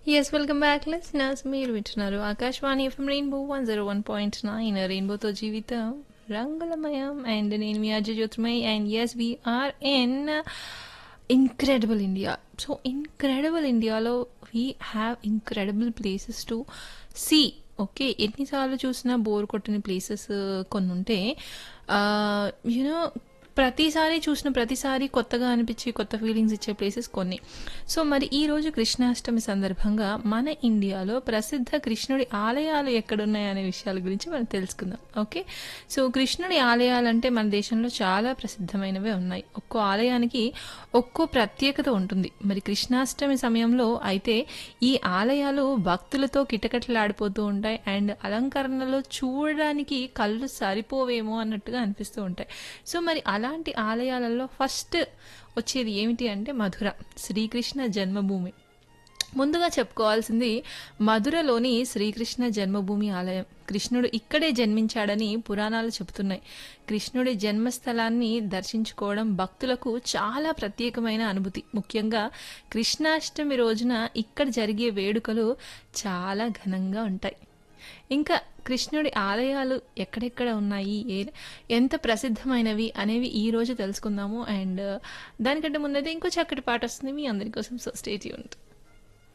yes welcome back listeners మీరు వింటున్నారు Akashvani FM rainbow one zero one point nine రెయిన్బోతో జీవితం రంగులమయం అండ్ నేను మీ Ajay Jyotimay and yes we're in incredible India so incredible ఇండియాలో we have incredible places to see okay ఎన్నిసార్లు చూసినా బోర్ కొట్టిన ప్లేసెస్ కొన్ని ఉంటే యూనో ప్రతిసారి చూసిన ప్రతిసారి కొత్తగా అనిపించి కొత్త ఫీలింగ్స్ ఇచ్చే ప్లేసెస్ కొన్ని సో మరి ఈ రోజు కృష్ణాష్టమి సందర్భంగా మన ఇండియాలో ప్రసిద్ధ కృష్ణుడి ఆలయాలు ఎక్కడున్నాయి అనే విషయాల గురించి మనం తెలుసుకుందాం ఓకే సో కృష్ణుడి ఆలయాలు అంటే మన దేశంలో చాలా ప్రసిద్ధమైనవే ఉన్నాయి ఒక్కో ఆలయానికి ఒక్కో ప్రత్యేకత ఉంటుంది మరి కృష్ణాష్టమి సమయంలో అయితే ఈ ఆలయాలు భక్తులతో కిటకటలాడిపోతూ ఉంటాయి అండ్ అలంకరణలో చూడడానికి కళ్ళు సరిపోవేమో అన్నట్టుగా అనిపిస్తూ ఉంటాయి సో మరి అలాంటి ఆలయాలలో ఫస్ట్ వచ్చేది ఏమిటి అంటే మధుర శ్రీకృష్ణ జన్మభూమి ముందుగా చెప్పుకోవాల్సింది మధురలోని శ్రీకృష్ణ జన్మభూమి ఆలయం కృష్ణుడు ఇక్కడే జన్మించాడని పురాణాలు చెబుతున్నాయి కృష్ణుడి జన్మస్థలాన్ని దర్శించుకోవడం భక్తులకు చాలా ప్రత్యేకమైన అనుభూతి ముఖ్యంగా కృష్ణాష్టమి రోజున ఇక్కడ జరిగే వేడుకలు చాలా ఘనంగా ఉంటాయి ఇంకా కృష్ణుడి ఆలయాలు ఎక్కడెక్కడ ఉన్నాయి ఏ ఎంత ప్రసిద్ధమైనవి అనేవి ఈ రోజు తెలుసుకుందాము అండ్ దానికంటే ముందైతే ఇంకో చక్కటి పాట వస్తుంది మీ అందరి కోసం సో స్టేట్ యూనిట్